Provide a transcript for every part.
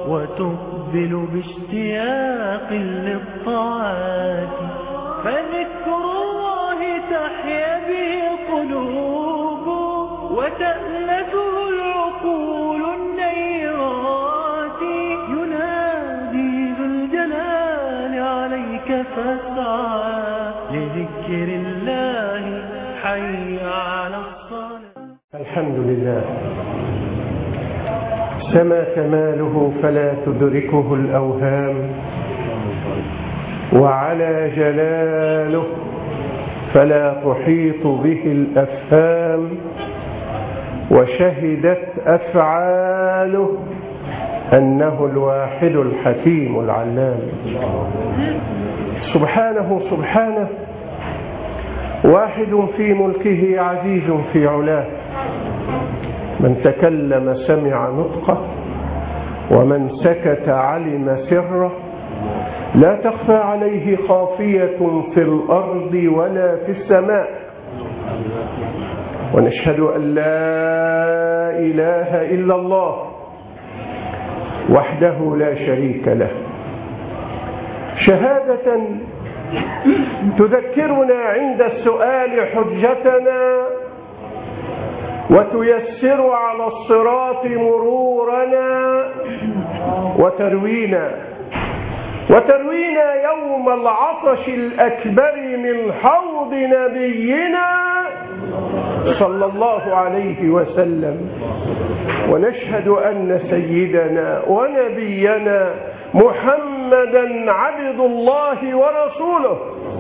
وتقبل باشتياق للطاعات فذكر الله تحيا به القلوب وتألفه العقول النيرات ينادي ذو الجلال عليك فاسعى لذكر الله حي على الصلاة الحمد لله سما كماله فلا تدركه الأوهام وعلى جلاله فلا تحيط به الأفهام وشهدت أفعاله أنه الواحد الحكيم العلام سبحانه سبحانه واحد في ملكه عزيز في علاه من تكلم سمع نطقه ومن سكت علم سره لا تخفى عليه خافية في الأرض ولا في السماء ونشهد أن لا إله إلا الله وحده لا شريك له شهادة تذكرنا عند السؤال حجتنا وتيسر على الصراط مرورنا وتروينا وتروينا يوم العطش الأكبر من حوض نبينا صلى الله عليه وسلم ونشهد أن سيدنا ونبينا محمدا عبد الله ورسوله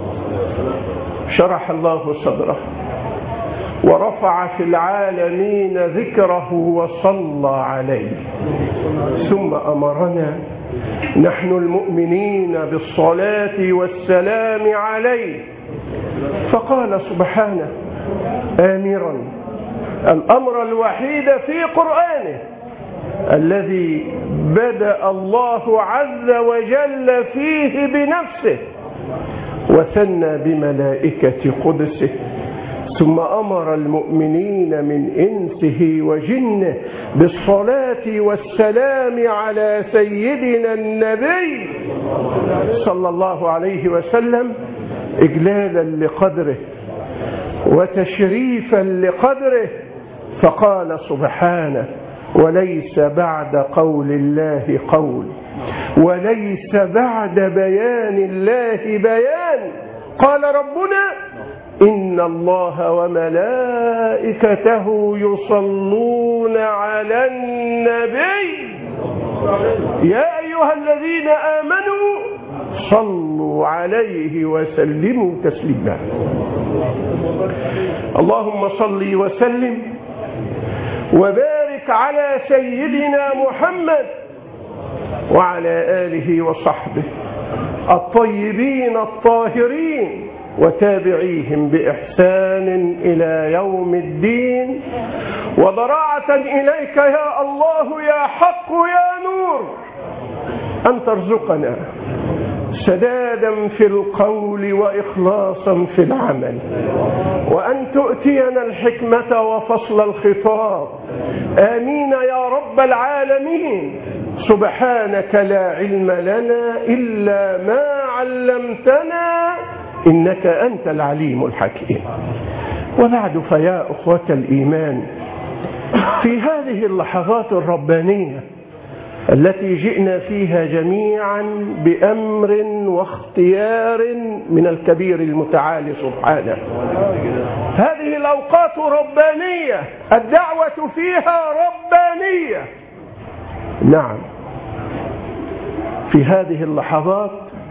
شرح الله صدره ورفع في العالمين ذكره وصلى عليه ثم أمرنا نحن المؤمنين بالصلاة والسلام عليه فقال سبحانه آمرا الأمر الوحيد في قرآنه الذي بدأ الله عز وجل فيه بنفسه وثنى بملائكة قدسه ثم أمر المؤمنين من إنسه وجنه بالصلاة والسلام على سيدنا النبي صلى الله عليه وسلم إجلالا لقدره وتشريفا لقدره فقال سبحانه وليس بعد قول الله قول وليس بعد بيان الله بيان قال ربنا إن الله وملائكته يصلون على النبي يا أيها الذين آمنوا صلوا عليه وسلموا تسليما اللهم صل وسلم وبارك على سيدنا محمد وعلى آله وصحبه الطيبين الطاهرين وتابعيهم بإحسان إلى يوم الدين وضراعة إليك يا الله يا حق يا نور أن ترزقنا سدادا في القول وإخلاصا في العمل وأن تؤتينا الحكمة وفصل الخطاب آمين يا رب العالمين سبحانك لا علم لنا إلا ما علمتنا إنك أنت العليم الحكيم وبعد فيا أخوة الإيمان في هذه اللحظات الربانية التي جئنا فيها جميعا بأمر واختيار من الكبير المتعالي سبحانه هذه الأوقات ربانية الدعوة فيها ربانية نعم في هذه اللحظات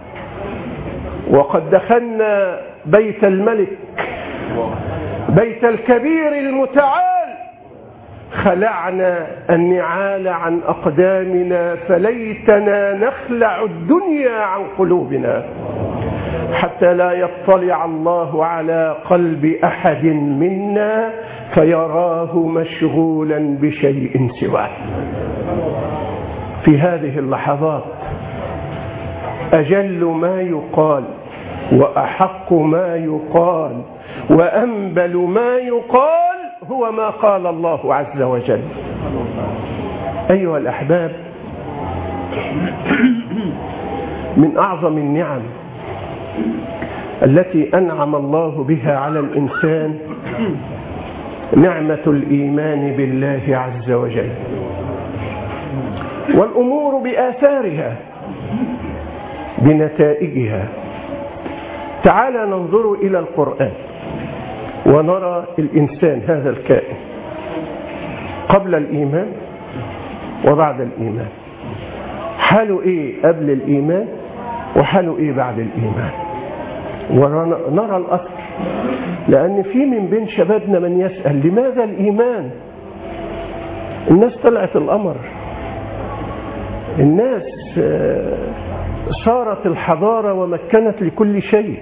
وقد دخلنا بيت الملك بيت الكبير المتعال خلعنا النعال عن أقدامنا فليتنا نخلع الدنيا عن قلوبنا حتى لا يطلع الله على قلب أحد منا فيراه مشغولا بشيء سواه في هذه اللحظات أجل ما يقال وأحق ما يقال وأنبل ما يقال هو ما قال الله عز وجل أيها الأحباب من أعظم النعم التي أنعم الله بها على الإنسان نعمة الإيمان بالله عز وجل والأمور بآثارها بنتائجها تعال ننظر إلى القرآن ونرى الإنسان هذا الكائن قبل الإيمان وبعد الإيمان حاله إيه قبل الإيمان وحاله إيه بعد الإيمان ونرى الأثر لأن في من بين شبابنا من يسأل لماذا الإيمان الناس طلعت القمر الناس صارت الحضارة ومكنت لكل شيء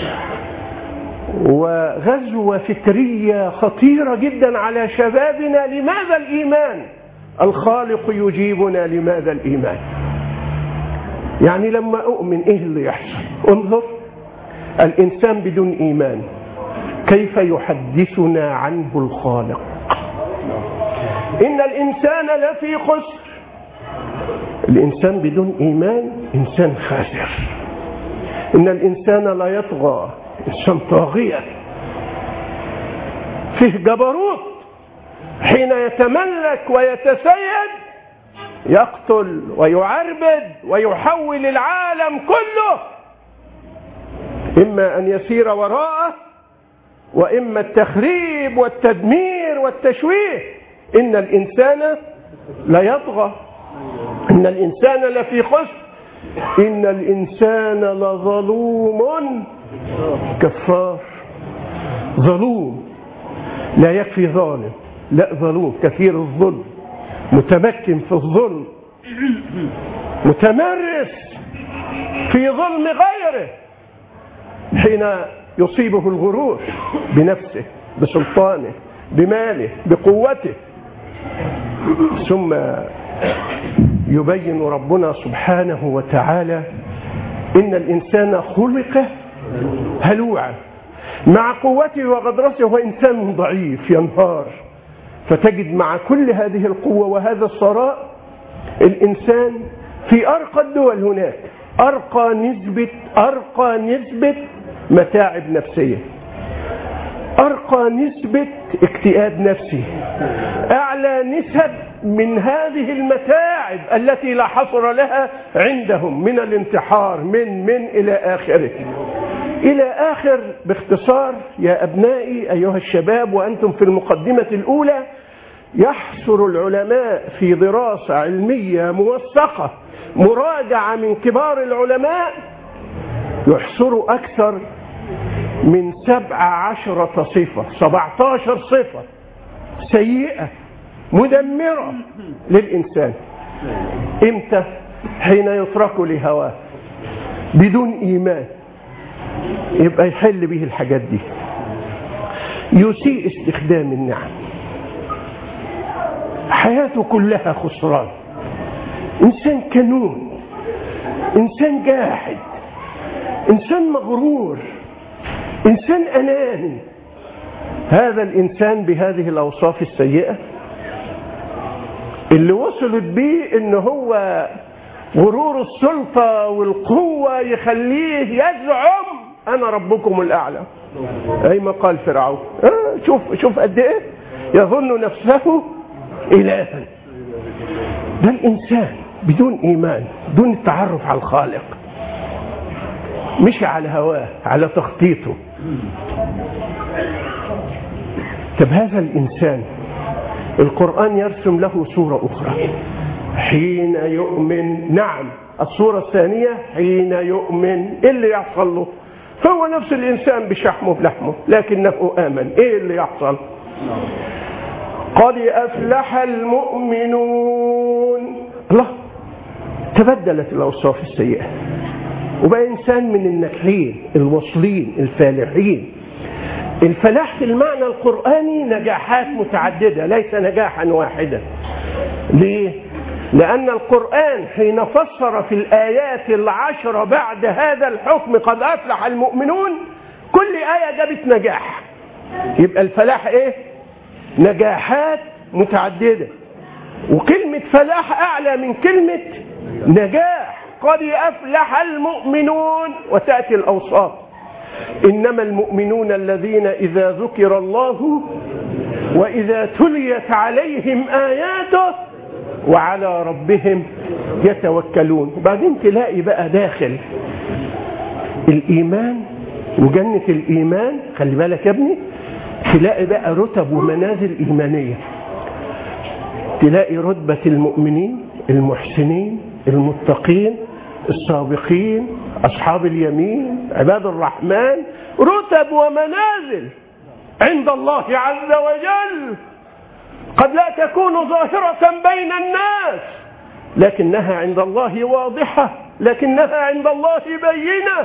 وغزوة فكرية خطيرة جدا على شبابنا لماذا الإيمان الخالق يجيبنا لماذا الإيمان يعني لما أؤمن إيه اللي يحصل انظر الإنسان بدون إيمان كيف يحدثنا عنه الخالق إن الإنسان لفي خسر الإنسان بدون إيمان إنسان خاسر إن الإنسان لا يطغى إنسان طاغية فيه جبروت حين يتملك ويتسيد يقتل ويعربد ويحول العالم كله إما أن يسير وراءه وإما التخريب والتدمير والتشويه إن الإنسان لا يطغى إن الإنسان لفي خسر إن الإنسان لظلوم كفار ظلوم لا يكفي ظالم لا ظلوم كثير الظلم متمكن في الظلم متمرس في ظلم غيره حين يصيبه الغرور بنفسه بسلطانه بماله بقوته ثم يبين ربنا سبحانه وتعالى ان الانسان خلق هلوعا مع قوته وغدرته هو انسان ضعيف ينهار فتجد مع كل هذه القوه وهذا الثراء الانسان في ارقى الدول هناك ارقى نسبه ارقى نسبه متاعب نفسيه ارقى نسبه اكتئاب نفسي اعلى نسب من هذه المتاعب التي لا حصر لها عندهم من الانتحار من من الى اخره الى اخر باختصار يا ابنائي ايها الشباب وانتم في المقدمه الاولى يحصر العلماء في دراسه علميه موثقه مراجعه من كبار العلماء يحصروا اكثر من سبع عشرة صفة سبعة عشر صفة سيئة مدمرة للإنسان إمتى حين يترك لهواه بدون إيمان يبقى يحل به الحاجات دي يسيء استخدام النعم حياته كلها خسران إنسان كنون إنسان جاحد إنسان مغرور إنسان أناني هذا الإنسان بهذه الأوصاف السيئة اللي وصلت بيه إن هو غرور السلطة والقوة يخليه يزعم أنا ربكم الأعلى أي ما قال فرعون آه شوف شوف قد إيه يظن نفسه إلها ده الإنسان بدون إيمان بدون التعرف على الخالق مشي على هواه على تخطيطه طب هذا الإنسان القرآن يرسم له صورة أخرى حين يؤمن نعم الصورة الثانية حين يؤمن إيه اللي يحصل له هو نفس الإنسان بشحمه بلحمه لكنه آمن إيه اللي يحصل قد أفلح المؤمنون الله تبدلت الأوصاف السيئة وبقى إنسان من الناجحين الواصلين الفالحين الفلاح في المعنى القرآني نجاحات متعددة ليس نجاحا واحدا ليه؟ لأن القرآن حين فسر في الآيات العشرة بعد هذا الحكم قد أفلح المؤمنون كل آية جابت نجاح يبقى الفلاح إيه؟ نجاحات متعددة وكلمة فلاح أعلى من كلمة نجاح قد أفلح المؤمنون وتأتي الأوصاف إنما المؤمنون الذين إذا ذكر الله وإذا تليت عليهم آياته وعلى ربهم يتوكلون وبعدين تلاقي بقى داخل الإيمان وجنة الإيمان خلي بالك يا ابني تلاقي بقى رتب ومنازل إيمانية تلاقي رتبة المؤمنين المحسنين المتقين السابقين أصحاب اليمين عباد الرحمن رتب ومنازل عند الله عز وجل قد لا تكون ظاهرة بين الناس لكنها عند الله واضحة لكنها عند الله بينة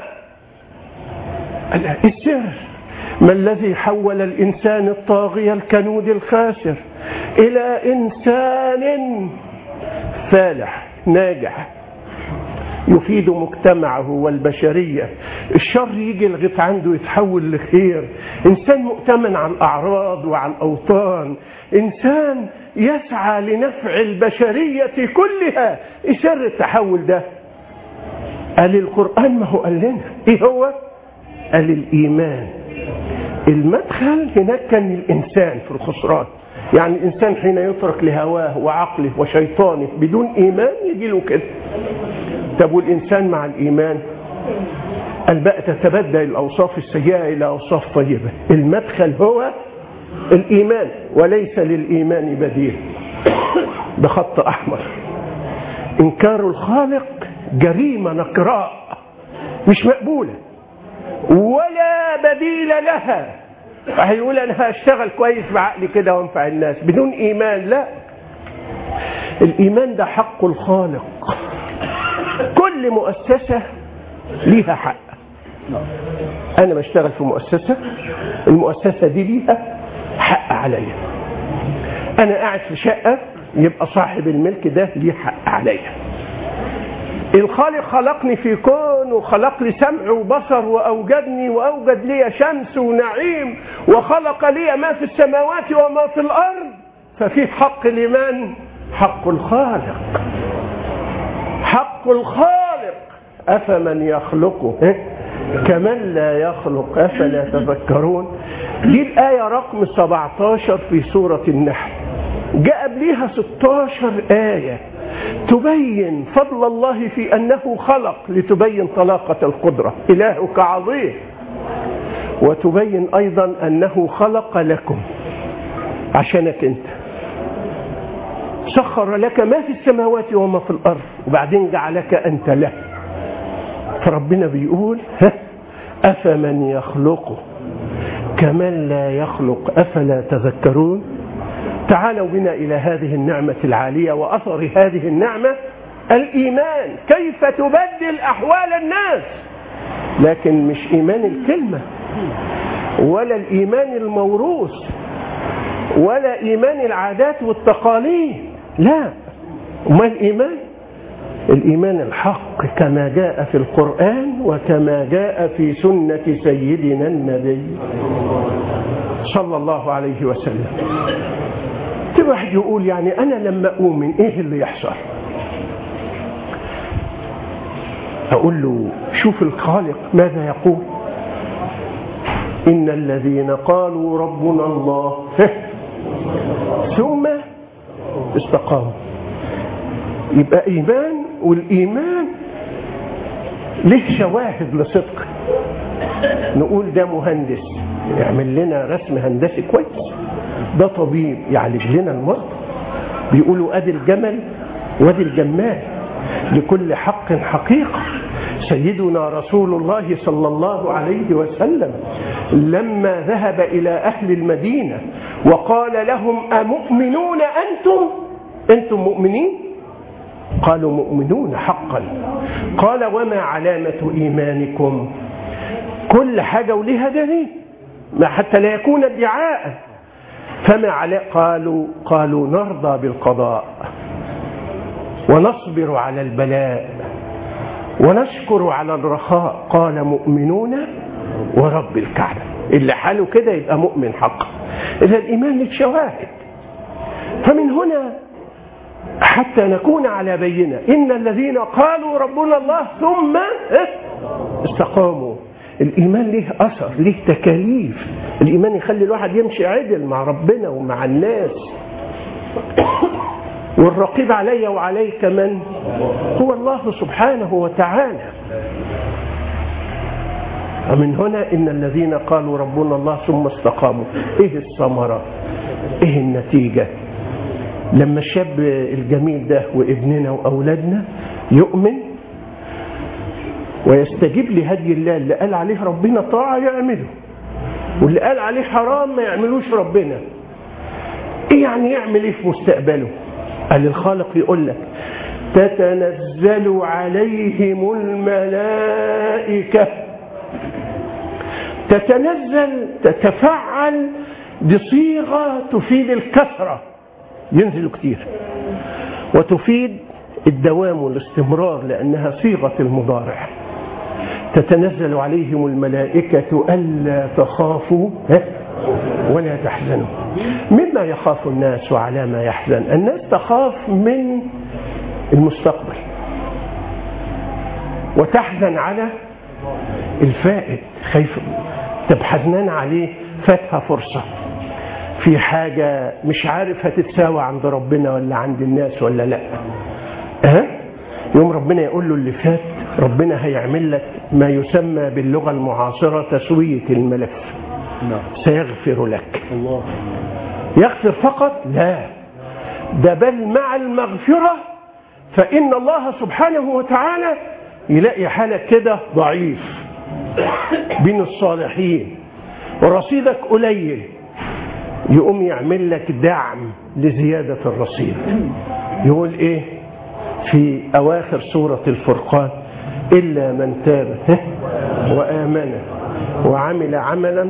السر ما الذي حول الإنسان الطاغية الكنود الخاسر إلى إنسان فالح ناجح يفيد مجتمعه والبشرية الشر يجي لغاية عنده يتحول لخير إنسان مؤتمن على الأعراض وعلى الأوطان إنسان يسعى لنفع البشرية كلها إيه سر التحول ده قال القرآن ما هو قال لنا إيه هو قال الإيمان المدخل هناك كان الإنسان في الخسران يعني الإنسان حين يترك لهواه وعقله وشيطانه بدون إيمان يجي له كده طب والإنسان مع الإيمان قال بقى تتبدل الأوصاف السيئة إلى أوصاف طيبة المدخل هو الإيمان وليس للإيمان بديل بخط أحمر إنكار الخالق جريمة نقراء مش مقبولة ولا بديل لها هيقول أنا هشتغل كويس بعقلي كده وانفع الناس بدون إيمان لا الإيمان ده حق الخالق كل مؤسسة ليها حق أنا بشتغل في مؤسسة المؤسسة دي ليها حق عليا أنا قاعد في شقة يبقى صاحب الملك ده ليه حق عليا الخالق خلقني في كون وخلق لي سمع وبصر وأوجدني وأوجد لي شمس ونعيم وخلق لي ما في السماوات وما في الأرض ففي حق لمن؟ حق الخالق حق الخالق أفمن يخلقه كمن لا يخلق أفلا تذكرون دي الآية رقم 17 في سورة النحل جاء قبليها 16 آية تبين فضل الله في أنه خلق لتبين طلاقة القدرة إلهك عظيم وتبين أيضا أنه خلق لكم عشانك أنت سخر لك ما في السماوات وما في الأرض وبعدين جعلك أنت له فربنا بيقول ها أفمن يخلق كمن لا يخلق أفلا تذكرون تعالوا بنا إلى هذه النعمة العالية وأثر هذه النعمة الإيمان كيف تبدل أحوال الناس لكن مش إيمان الكلمة ولا الإيمان الموروث ولا إيمان العادات والتقاليد لا ما الإيمان الإيمان الحق كما جاء في القرآن وكما جاء في سنة سيدنا النبي صلى الله عليه وسلم تبقى واحد يقول يعني أنا لما أؤمن إيه اللي يحصل أقول له شوف الخالق ماذا يقول إن الذين قالوا ربنا الله ثم استقاموا يبقى إيمان والإيمان له شواهد لصدق نقول ده مهندس يعمل لنا رسم هندسي كويس ده طبيب يعالج لنا المرضى بيقولوا ادي الجمل وادي الجمال لكل حق حقيقه سيدنا رسول الله صلى الله عليه وسلم لما ذهب الى اهل المدينه وقال لهم امؤمنون انتم انتم مؤمنين قالوا مؤمنون حقا قال وما علامه ايمانكم كل حاجه ولها دليل ما حتى لا يكون ادعاء فما عليه قالوا قالوا نرضى بالقضاء ونصبر على البلاء ونشكر على الرخاء قال مؤمنون ورب الكعبة اللي حاله كده يبقى مؤمن حقا إذا الإيمان له شواهد فمن هنا حتى نكون على بينة إن الذين قالوا ربنا الله ثم استقاموا الإيمان له أثر له تكاليف الإيمان يخلي الواحد يمشي عدل مع ربنا ومع الناس والرقيب علي وعليك من هو الله سبحانه وتعالى ومن هنا إن الذين قالوا ربنا الله ثم استقاموا إيه الثمرة إيه النتيجة لما الشاب الجميل ده وابننا وأولادنا يؤمن ويستجيب لهدي الله اللي قال عليه ربنا طاعة يعمله واللي قال عليه حرام ما يعملوش ربنا ايه يعني يعمل ايه في مستقبله قال الخالق يقول لك تتنزل عليهم الملائكة تتنزل تتفعل بصيغة تفيد الكثرة ينزلوا كتير وتفيد الدوام والاستمرار لأنها صيغة المضارع تتنزل عليهم الملائكة ألا تخافوا ولا تحزنوا مما يخاف الناس وعلى ما يحزن الناس تخاف من المستقبل وتحزن على الفائت خايف طب حزنان عليه فاتها فرصة في حاجة مش عارف هتتساوى عند ربنا ولا عند الناس ولا لا أه؟ يوم ربنا يقول له اللي فات ربنا هيعمل لك ما يسمى باللغة المعاصرة تسوية الملف سيغفر لك الله يغفر فقط لا ده بل مع المغفرة فإن الله سبحانه وتعالى يلاقي حالك كده ضعيف بين الصالحين ورصيدك قليل يقوم يعمل لك دعم لزيادة الرصيد يقول ايه في أواخر سورة الفرقان إلا من تاب وآمن وعمل عملا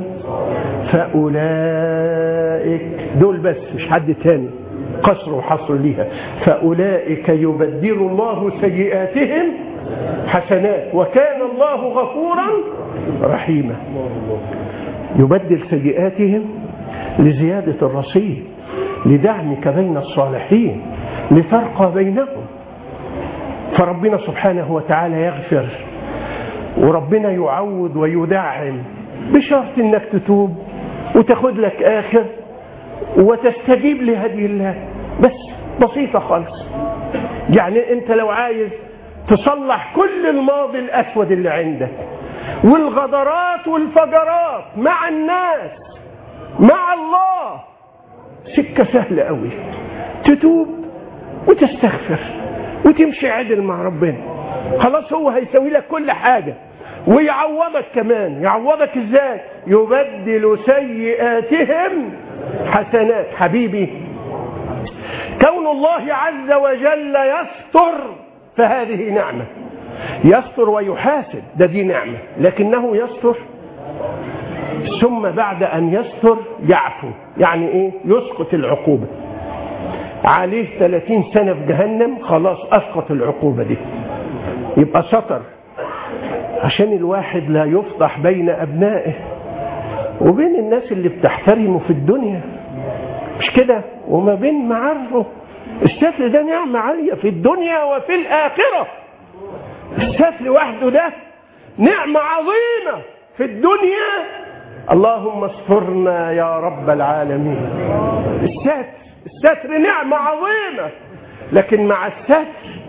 فأولئك دول بس مش حد تاني قصر وحصر ليها فأولئك يبدل الله سيئاتهم حسنات وكان الله غفورا رحيما يبدل سيئاتهم لزيادة الرصيد لدعمك بين الصالحين لترقى بينهم فربنا سبحانه وتعالى يغفر وربنا يعود ويدعم بشرط انك تتوب وتاخد لك اخر وتستجيب لهدي الله بس بسيطة خالص يعني انت لو عايز تصلح كل الماضي الاسود اللي عندك والغدرات والفجرات مع الناس مع الله سكة سهلة قوي تتوب وتستغفر وتمشي عدل مع ربنا خلاص هو هيسوي لك كل حاجة ويعوضك كمان يعوضك ازاي يبدل سيئاتهم حسنات حبيبي كون الله عز وجل يستر فهذه نعمة يستر ويحاسب ده دي نعمة لكنه يستر ثم بعد أن يستر يعفو يعني إيه يسقط العقوبة عليه 30 سنة في جهنم خلاص أسقط العقوبة دي يبقى سطر عشان الواحد لا يفضح بين أبنائه وبين الناس اللي بتحترمه في الدنيا مش كده وما بين معارفه الستر ده نعمة عالية في الدنيا وفي الآخرة الستر وحده ده نعمة عظيمة في الدنيا اللهم استرنا يا رب العالمين الستر الستر نعمة عظيمة لكن مع الستر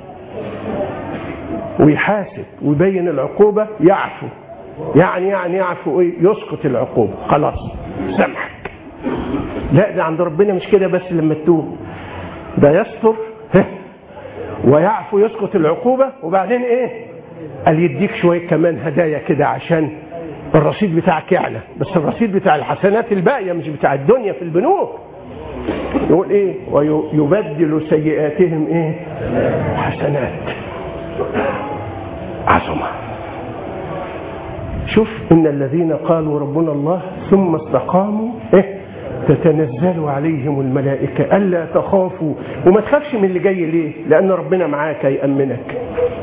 ويحاسب ويبين العقوبة يعفو يعني يعني يعفو ايه يسقط العقوبة خلاص سامحك لا ده عند ربنا مش كده بس لما تتوب ده يستر ويعفو يسقط العقوبة وبعدين ايه قال يديك شوية كمان هدايا كده عشان الرصيد بتاعك يعلى بس الرصيد بتاع الحسنات الباقية مش بتاع الدنيا في البنوك يقول ايه ويبدل سيئاتهم ايه حسنات عظمة شوف إن الذين قالوا ربنا الله ثم استقاموا إيه تتنزل عليهم الملائكة ألا تخافوا وما تخافش من اللي جاي ليه لأن ربنا معاك يأمنك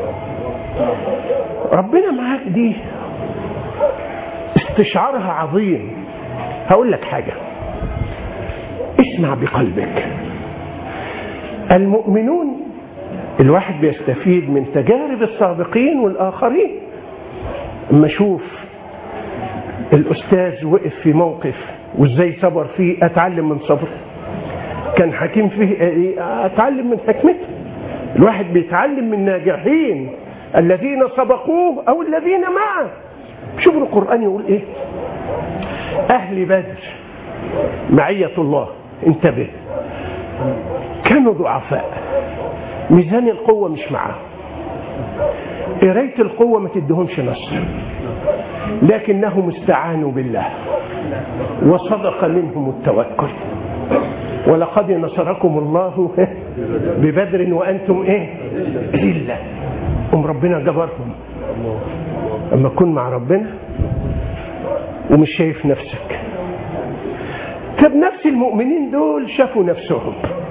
ربنا معاك دي استشعارها عظيم هقول لك حاجة اسمع بقلبك المؤمنون الواحد بيستفيد من تجارب السابقين والآخرين اما اشوف الأستاذ وقف في موقف وازاي صبر فيه أتعلم من صبره كان حكيم فيه أتعلم من حكمته الواحد بيتعلم من ناجحين الذين سبقوه أو الذين معه شوفوا القرآن يقول إيه أهل بدر معية الله انتبه كانوا ضعفاء ميزان القوة مش معاه قراية القوة ما تدهمش نصر لكنهم استعانوا بالله وصدق منهم التوكل ولقد نصركم الله ببدر وانتم ايه الا ام ربنا جبرهم اما تكون مع ربنا ومش شايف نفسك طب نفس المؤمنين دول شافوا نفسهم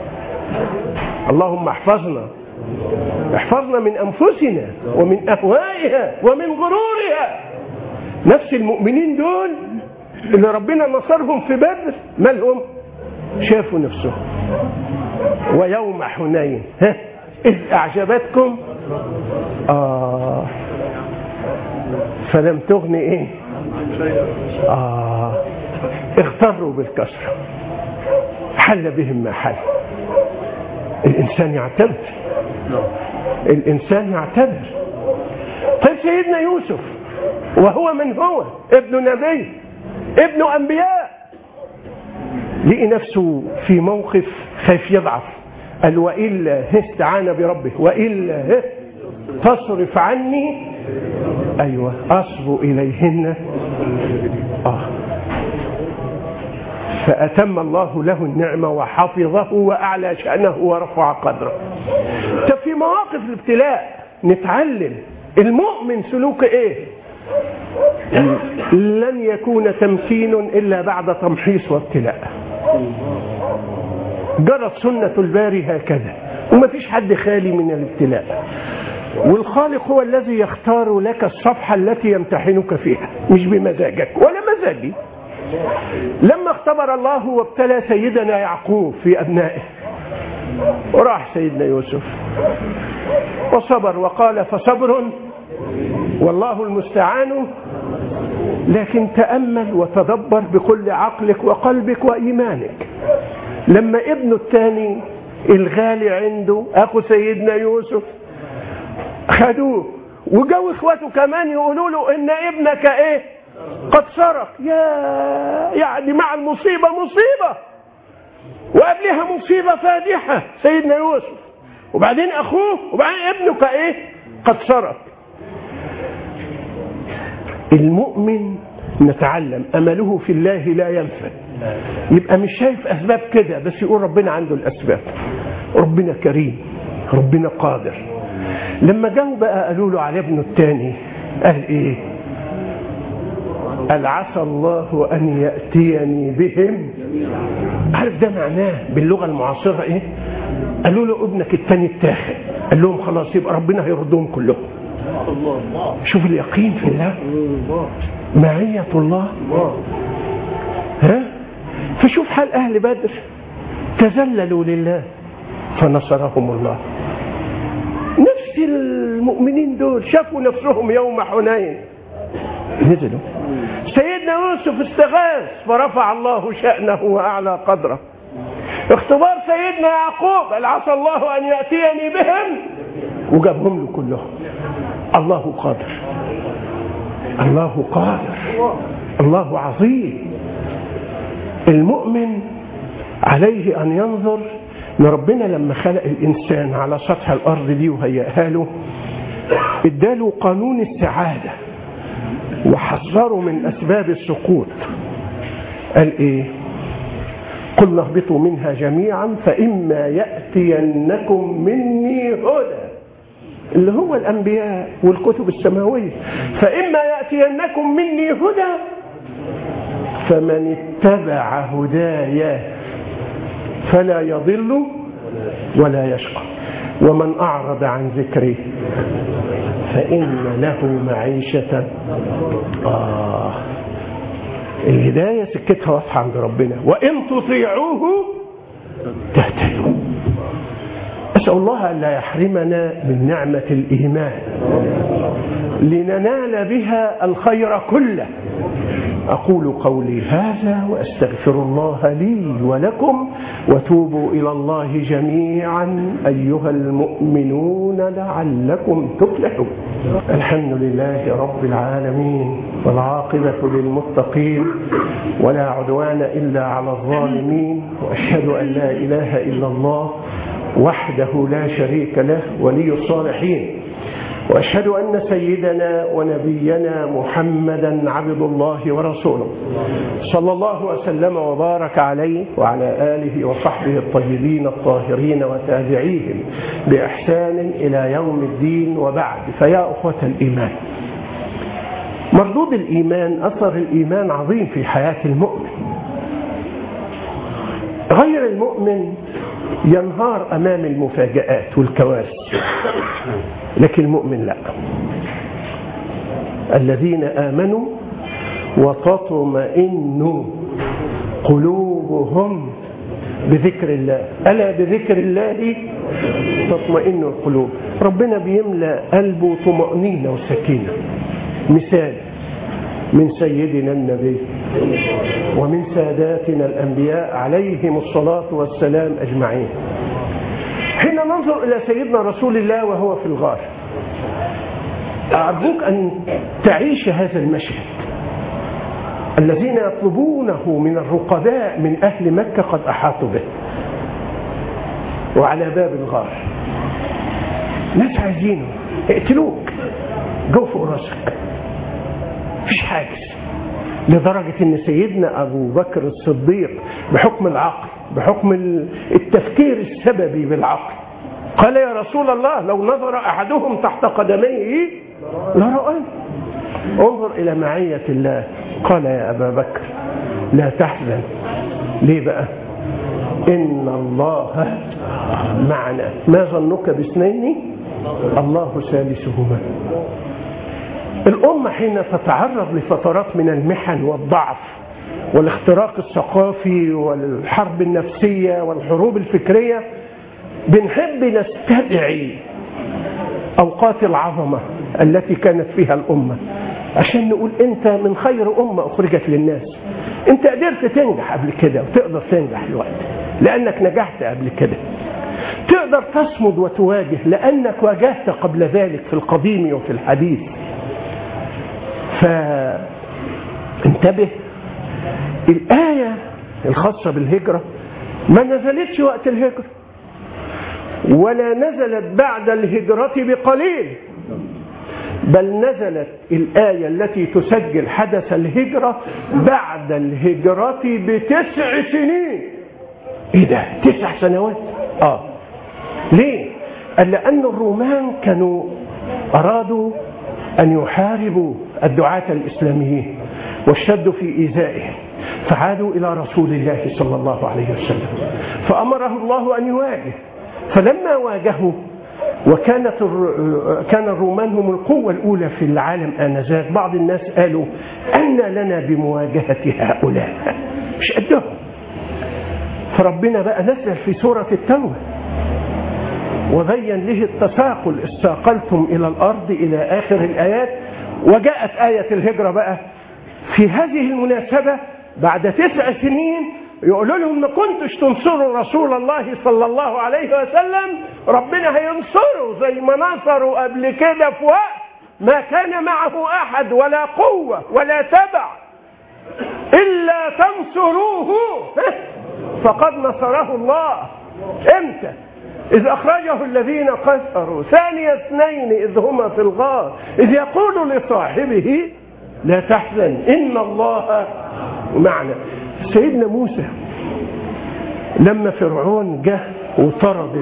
اللهم احفظنا احفظنا من انفسنا ومن اهوائها ومن غرورها نفس المؤمنين دول اللي ربنا نصرهم في بدر مالهم شافوا نفسهم ويوم حنين ها إذ أعجبتكم آه فلم تغن إيه آه اغتروا بالكسرة حل بهم ما حل الإنسان يعتبر الإنسان يعتبر طيب سيدنا يوسف وهو من هو ابن نبي ابن أنبياء لقي نفسه في موقف خايف يضعف قال وإلا استعان بربه وإلا تصرف عني أيوة أصب إليهن آه فأتم الله له النعمة وحفظه وأعلى شأنه ورفع قدره طب في مواقف الابتلاء نتعلم المؤمن سلوك ايه لن يكون تمكين إلا بعد تمحيص وابتلاء جرت سنة الباري هكذا وما فيش حد خالي من الابتلاء والخالق هو الذي يختار لك الصفحة التي يمتحنك فيها مش بمزاجك ولا مزاجي لما اختبر الله وابتلى سيدنا يعقوب في أبنائه وراح سيدنا يوسف وصبر وقال فصبر والله المستعان لكن تأمل وتدبر بكل عقلك وقلبك وإيمانك لما ابنه الثاني الغالي عنده أخو سيدنا يوسف خدوه وجو اخواته كمان يقولوا له ان ابنك ايه قد سرق يا يعني مع المصيبه مصيبه وقبلها مصيبه فادحه سيدنا يوسف وبعدين اخوه وبعدين ابنك ايه قد سرق المؤمن نتعلم امله في الله لا ينفد يبقى مش شايف اسباب كده بس يقول ربنا عنده الاسباب ربنا كريم ربنا قادر لما جاوا بقى قالوا له على ابنه الثاني قال ايه قال عسى الله ان ياتيني بهم عارف ده معناه باللغه المعاصره ايه قالوا له ابنك الثاني اتاخد قال لهم خلاص يبقى ربنا هيردهم كلهم شوف اليقين في الله معية الله ها فشوف حال أهل بدر تذللوا لله فنصرهم الله نفس المؤمنين دول شافوا نفسهم يوم حنين نزلوا سيدنا يوسف استغاث فرفع الله شأنه وأعلى قدره اختبار سيدنا يعقوب قال عسى الله أن يأتيني بهم وجابهم له كلهم الله قادر الله قادر الله عظيم المؤمن عليه أن ينظر ان ربنا لما خلق الانسان على سطح الارض دي وهيئها له اداله قانون السعاده وحذره من اسباب السقوط قال ايه قلنا اهبطوا منها جميعا فاما ياتينكم مني هدى اللي هو الانبياء والكتب السماويه فاما ياتينكم مني هدى فمن اتبع هدايا فلا يضل ولا يشقى ومن أعرض عن ذكري فإن له معيشة آه الهداية سكتها واضحة عند ربنا وإن تطيعوه تهتدوا أسأل الله أن لا يحرمنا من نعمة الإيمان لننال بها الخير كله أقول قولي هذا وأستغفر الله لي ولكم وتوبوا إلى الله جميعا أيها المؤمنون لعلكم تفلحون الحمد لله رب العالمين والعاقبة للمتقين ولا عدوان إلا على الظالمين وأشهد أن لا إله إلا الله وحده لا شريك له ولي الصالحين واشهد ان سيدنا ونبينا محمدا عبد الله ورسوله صلى الله وسلم وبارك عليه وعلى اله وصحبه الطيبين الطاهرين وتابعيهم باحسان الى يوم الدين وبعد فيا اخوه الايمان مردود الايمان اثر الايمان عظيم في حياه المؤمن غير المؤمن ينهار امام المفاجات والكوارث لكن المؤمن لا الذين امنوا وتطمئن قلوبهم بذكر الله الا بذكر الله تطمئن القلوب ربنا بيملا قلبه طمانينه وسكينه مثال من سيدنا النبي ومن ساداتنا الانبياء عليهم الصلاه والسلام اجمعين حين ننظر الى سيدنا رسول الله وهو في الغار ارجوك ان تعيش هذا المشهد الذين يطلبونه من الرقباء من اهل مكه قد احاطوا به وعلى باب الغار ناس عايزينه اقتلوك جو فوق راسك مفيش حاجز لدرجة أن سيدنا أبو بكر الصديق بحكم العقل بحكم التفكير السببي بالعقل قال يا رسول الله لو نظر أحدهم تحت قدميه لرآه انظر إلى معية الله قال يا أبا بكر لا تحزن ليه بقى إن الله معنا ما ظنك باثنين الله ثالثهما الأمة حين تتعرض لفترات من المحن والضعف والاختراق الثقافي والحرب النفسية والحروب الفكرية بنحب نستدعي أوقات العظمة التي كانت فيها الأمة عشان نقول أنت من خير أمة أخرجت للناس أنت قدرت تنجح قبل كده وتقدر تنجح دلوقتي لأنك نجحت قبل كده تقدر تصمد وتواجه لأنك واجهت قبل ذلك في القديم وفي الحديث فانتبه الآية الخاصة بالهجرة ما نزلتش وقت الهجرة ولا نزلت بعد الهجرة بقليل بل نزلت الآية التي تسجل حدث الهجرة بعد الهجرة بتسع سنين ايه ده تسع سنوات اه ليه قال لأن الرومان كانوا أرادوا أن يحاربوا الدعاة الإسلاميين واشتدوا في إيذائهم فعادوا إلى رسول الله صلى الله عليه وسلم فأمره الله أن يواجه فلما واجهوا وكانت كان الرومان هم القوة الأولى في العالم آنذاك بعض الناس قالوا أن لنا بمواجهة هؤلاء مش قدهم فربنا بقى نزل في سورة التوبة وبين له التثاقل استاقلتم إلى الأرض إلى آخر الآيات وجاءت آية الهجرة بقى في هذه المناسبة بعد تسع سنين يقولوا لهم ما كنتش تنصروا رسول الله صلى الله عليه وسلم ربنا هينصره زي ما نصروا قبل كده في وقت ما كان معه احد ولا قوه ولا تبع الا تنصروه فقد نصره الله امتى إذ أخرجه الذين كفروا ثاني اثنين إذ هما في الغار إذ يقول لصاحبه لا تحزن إن الله معنا سيدنا موسى لما فرعون جه وطرد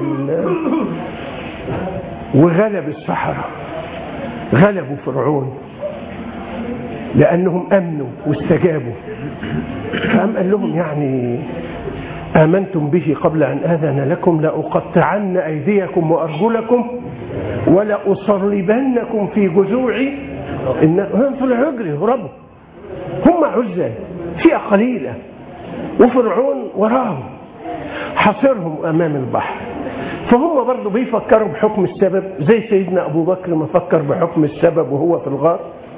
وغلب السحرة غلبوا فرعون لأنهم أمنوا واستجابوا فقام قال لهم يعني آمنتم به قبل أن آذن لكم لأقطعن أيديكم وأرجلكم ولأصلبنكم في جذوع هم في العجر يهربوا هم عزة فئة قليلة وفرعون وراهم حاصرهم أمام البحر فهم برضه بيفكروا بحكم السبب زي سيدنا أبو بكر ما فكر بحكم السبب وهو في الغار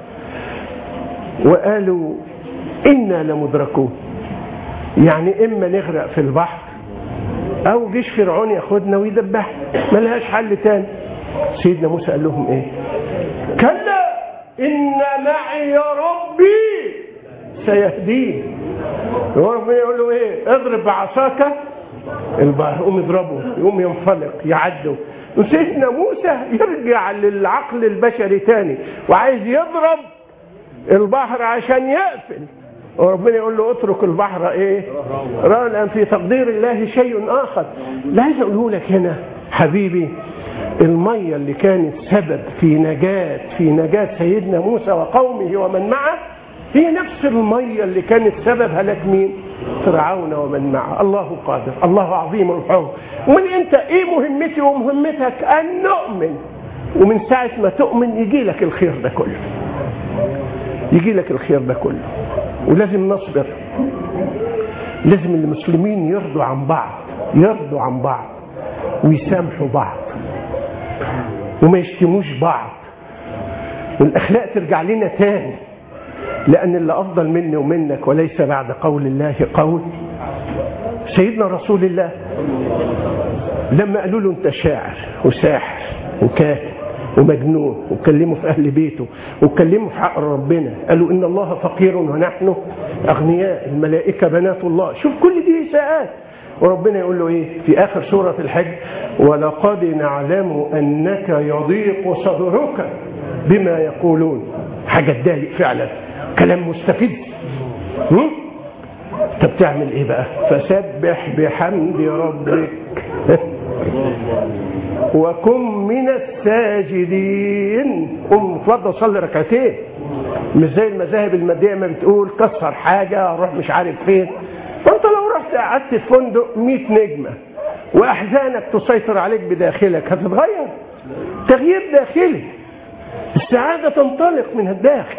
وقالوا إنا لمدركون يعني إما نغرق في البحر أو جيش فرعون ياخدنا ويدبحنا ملهاش حل تاني سيدنا موسى قال لهم إيه كلا إن معي ربي سيهدين ربنا يقول له إيه اضرب بعصاك البحر يقوم يضربه يقوم ينفلق يعدوا وسيدنا موسى يرجع للعقل البشري تاني وعايز يضرب البحر عشان يقفل وربنا يقول له اترك البحر ايه رأى الان في تقدير الله شيء اخر لا عايز اقوله لك هنا حبيبي المية اللي كانت سبب في نجاة في نجاة سيدنا موسى وقومه ومن معه هي نفس المية اللي كانت سبب هلاك مين فرعون ومن معه الله قادر الله عظيم الحب ومن انت ايه مهمتي ومهمتك ان نؤمن ومن ساعة ما تؤمن يجي لك الخير ده كله يجي لك الخير ده كله ولازم نصبر لازم المسلمين يرضوا عن بعض يرضوا عن بعض ويسامحوا بعض وما يشتموش بعض والاخلاق ترجع لنا تاني لان اللي افضل مني ومنك وليس بعد قول الله قول سيدنا رسول الله لما قالوا له انت شاعر وساحر وكاهن ومجنون وكلمه في اهل بيته وكلمه في حق ربنا قالوا ان الله فقير ونحن اغنياء الملائكه بنات الله شوف كل دي اساءات وربنا يقول له ايه في اخر سوره الحج ولقد نعلم انك يضيق صدرك بما يقولون حاجه تضايق فعلا كلام مستفز هم؟ انت بتعمل ايه بقى فسبح بحمد ربك وكن من الساجدين قم اتفضل صلي ركعتين مش زي المذاهب الماديه ما بتقول كسر حاجه روح مش عارف فين فانت لو رحت قعدت في فندق 100 نجمه واحزانك تسيطر عليك بداخلك هتتغير تغيير داخلي السعاده تنطلق من الداخل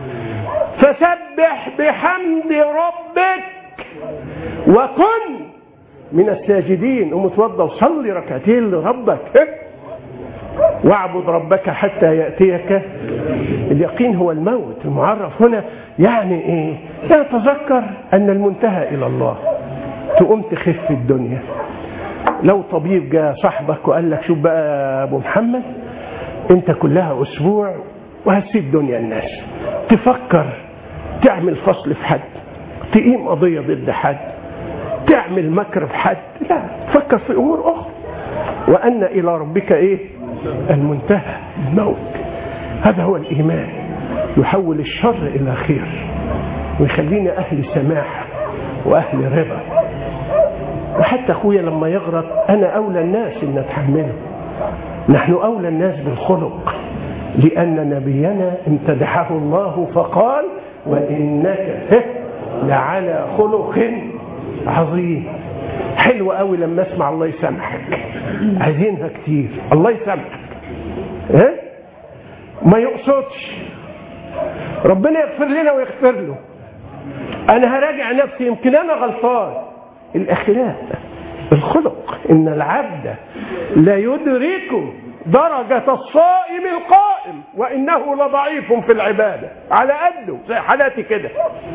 فسبح بحمد ربك وكن من الساجدين قوم اتوضى وصلي ركعتين لربك واعبد ربك حتى ياتيك اليقين هو الموت المعرف هنا يعني ايه؟ يعني تذكر ان المنتهى الى الله تقوم تخف الدنيا لو طبيب جاء صاحبك وقال لك شوف بقى يا ابو محمد انت كلها اسبوع وهتسيب دنيا الناس تفكر تعمل فصل في حد تقيم قضيه ضد حد تعمل مكر في حد لا تفكر في امور اخرى وان الى ربك ايه المنتهى الموت هذا هو الايمان يحول الشر الى خير ويخلينا اهل سماح واهل رضا وحتى اخويا لما يغلط انا اولى الناس ان اتحمله نحن اولى الناس بالخلق لان نبينا امتدحه الله فقال وانك لعلى خلق عظيم حلو قوي لما اسمع الله يسامحك عايزينها كتير الله يسامحك ها ما يقصدش ربنا يغفر لنا ويغفر له انا هراجع نفسي يمكن انا غلطان الاخلاق الخلق ان العبد لا يدرك درجة الصائم القائم وإنه لضعيف في العبادة على قده زي حالاتي كده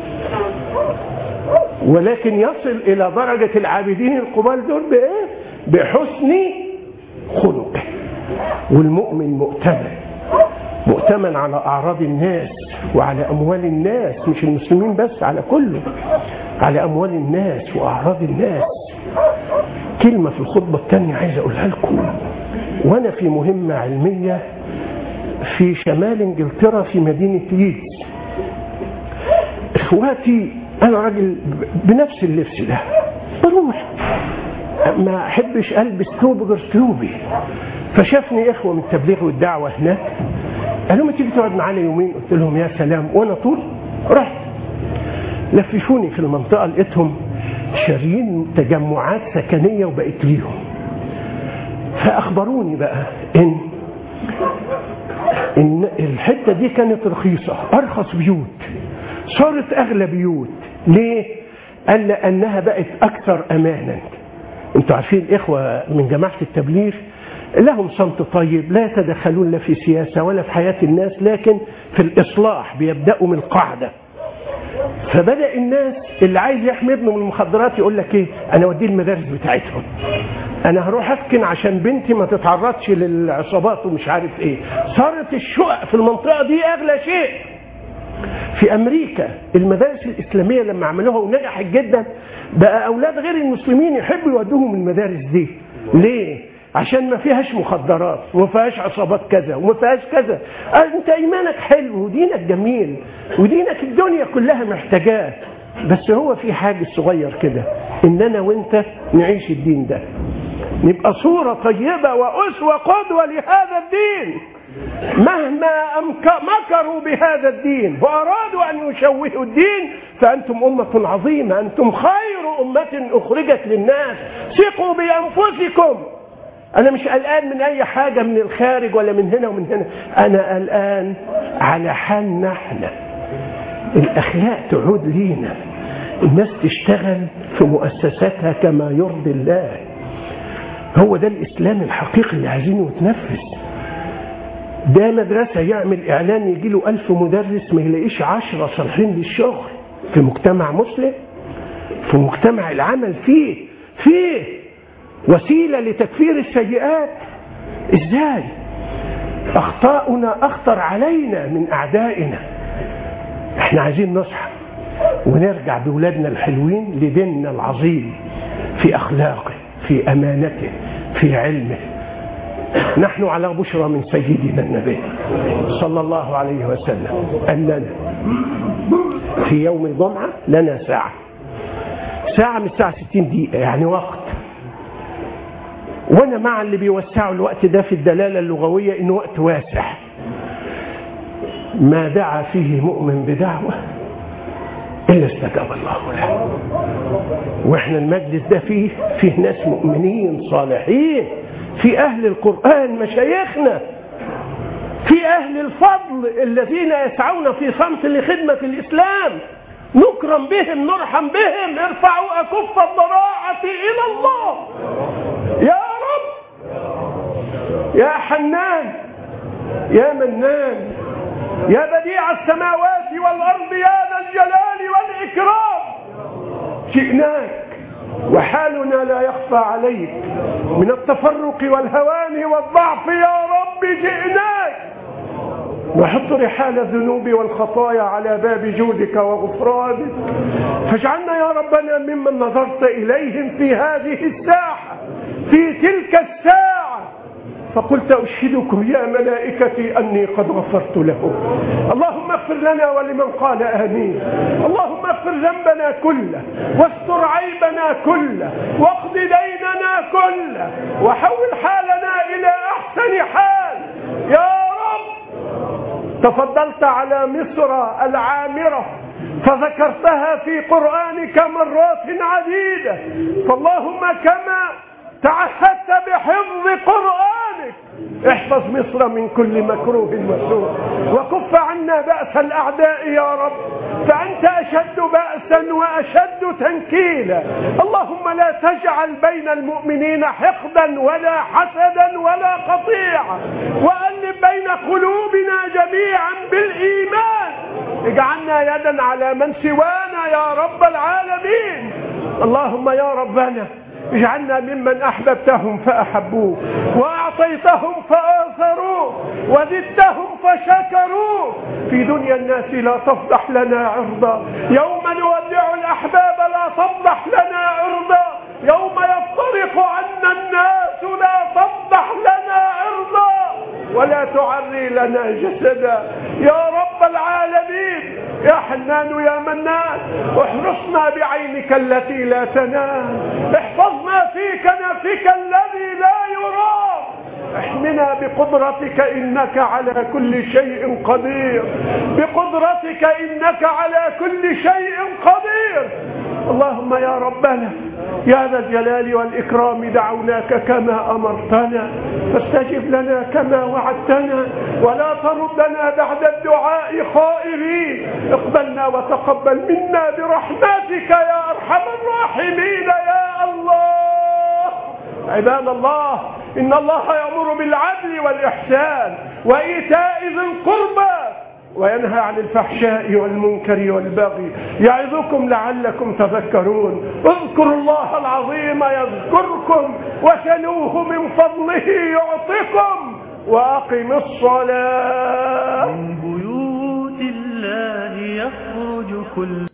ولكن يصل إلى درجة العابدين القبال دول بإيه؟ بحسن خلقه والمؤمن مؤتمن مؤتمن على أعراض الناس وعلى أموال الناس مش المسلمين بس على كله على أموال الناس وأعراض الناس كلمة في الخطبة الثانية عايز أقولها لكم وأنا في مهمة علمية في شمال إنجلترا في مدينة ليدز إخواتي أنا راجل بنفس اللبس ده بروح ما أحبش ألبس ثوب غير ثوبي فشافني إخوة من التبليغ والدعوة هناك قالوا ما تيجي تقعد معانا يومين قلت لهم يا سلام وأنا طول رحت لفشوني في المنطقة لقيتهم شاريين تجمعات سكنية وبقت ليهم فأخبروني بقى إن إن الحتة دي كانت رخيصة أرخص بيوت صارت أغلى بيوت ليه؟ قال لأنها بقت أكثر أمانا انتوا عارفين الاخوه من جماعه التبليغ لهم صمت طيب لا يتدخلون لا في سياسه ولا في حياه الناس لكن في الاصلاح بيبداوا من القاعده فبدا الناس اللي عايز يحمي ابنه من المخدرات يقول لك ايه انا اوديه المدارس بتاعتهم انا هروح اسكن عشان بنتي ما تتعرضش للعصابات ومش عارف ايه صارت الشقق في المنطقه دي اغلى شيء في امريكا المدارس الاسلاميه لما عملوها ونجحت جدا بقى اولاد غير المسلمين يحبوا يودوهم المدارس دي ليه عشان ما فيهاش مخدرات وما فيهاش عصابات كذا وما فيهاش كذا انت ايمانك حلو ودينك جميل ودينك الدنيا كلها محتاجاه بس هو في حاجة صغير كده ان انا وانت نعيش الدين ده نبقى صورة طيبة وأسوة قدوة لهذا الدين مهما أمك- مكروا بهذا الدين وأرادوا أن يشوهوا الدين فأنتم أمة عظيمة أنتم خير أمة أخرجت للناس ثقوا بأنفسكم أنا مش قلقان من أي حاجة من الخارج ولا من هنا ومن هنا أنا قلقان على حالنا احنا الأخلاق تعود لينا الناس تشتغل في مؤسساتها كما يرضي الله هو ده الإسلام الحقيقي اللي عايزينه يتنفذ ده مدرسة يعمل إعلان يجي له ألف مدرس ما يلاقيش عشرة صالحين للشغل في مجتمع مسلم في مجتمع العمل فيه فيه وسيلة لتكفير السيئات إزاي أخطاؤنا أخطر علينا من أعدائنا احنا عايزين نصحى ونرجع بولادنا الحلوين لديننا العظيم في أخلاقه في أمانته في علمه نحن على بشرى من سيدنا النبي صلى الله عليه وسلم أننا في يوم الجمعة لنا ساعة ساعة من الساعة 60 دقيقة يعني وقت وأنا مع اللي بيوسعوا الوقت ده في الدلالة اللغوية إنه وقت واسع ما دعا فيه مؤمن بدعوة إلا استجاب الله له وإحنا المجلس ده فيه فيه ناس مؤمنين صالحين في أهل القرآن مشايخنا في أهل الفضل الذين يسعون في صمت لخدمة الإسلام نكرم بهم نرحم بهم ارفعوا أكف الضراعة إلى الله يا رب يا حنان يا منان يا بديع السماوات والأرض يا ذا الجلال والإكرام جئناك وحالنا لا يخفى عليك من التفرق والهوان والضعف يا رب جئناك نحط رحال الذنوب والخطايا على باب جودك وغفرانك فاجعلنا يا ربنا ممن نظرت إليهم في هذه الساحة في تلك الساعة فقلت أشهدكم يا ملائكتي أني قد غفرت له اللهم اغفر لنا ولمن قال آمين اللهم اغفر ذنبنا كله واستر عيبنا كله واقض ديننا كله وحول حالنا إلى أحسن حال يا رب تفضلت على مصر العامرة فذكرتها في قرآنك مرات عديدة فاللهم كما تعهدت بحفظ قرآنك احفظ مصر من كل مكروه وسوء وكف عنا بأس الأعداء يا رب فأنت أشد بأسا وأشد تنكيلا اللهم لا تجعل بين المؤمنين حقدا ولا حسدا ولا قطيعة وألف بين قلوبنا جميعا بالإيمان اجعلنا يدا على من سوانا يا رب العالمين اللهم يا ربنا اجعلنا ممن احببتهم فاحبوك واعطيتهم فاثروك وزدتهم فشكروك في دنيا الناس لا تفضح لنا عرضا يوم نودع الاحباب لا تفضح لنا عرضا يوم يفترق عنا الناس لا تفضح لنا عرضا ولا تعري لنا جسدا يا رب العالمين يا حنان يا منان احرصنا بعينك التي لا تنام احفظنا في كنفك الذي لا يرام احمنا بقدرتك انك على كل شيء قدير بقدرتك انك على كل شيء قدير اللهم يا ربنا يا ذا الجلال والإكرام دعوناك كما أمرتنا فاستجب لنا كما وعدتنا ولا تردنا بعد الدعاء خائبين اقبلنا وتقبل منا برحمتك يا أرحم الراحمين يا الله عباد الله إن الله يأمر بالعدل والإحسان وإيتاء ذي القربى وينهى عن الفحشاء والمنكر والبغي يعظكم لعلكم تذكرون اذكروا الله العظيم يذكركم وسلوه من فضله يعطكم وأقم الصلاة من بيوت الله يخرج كل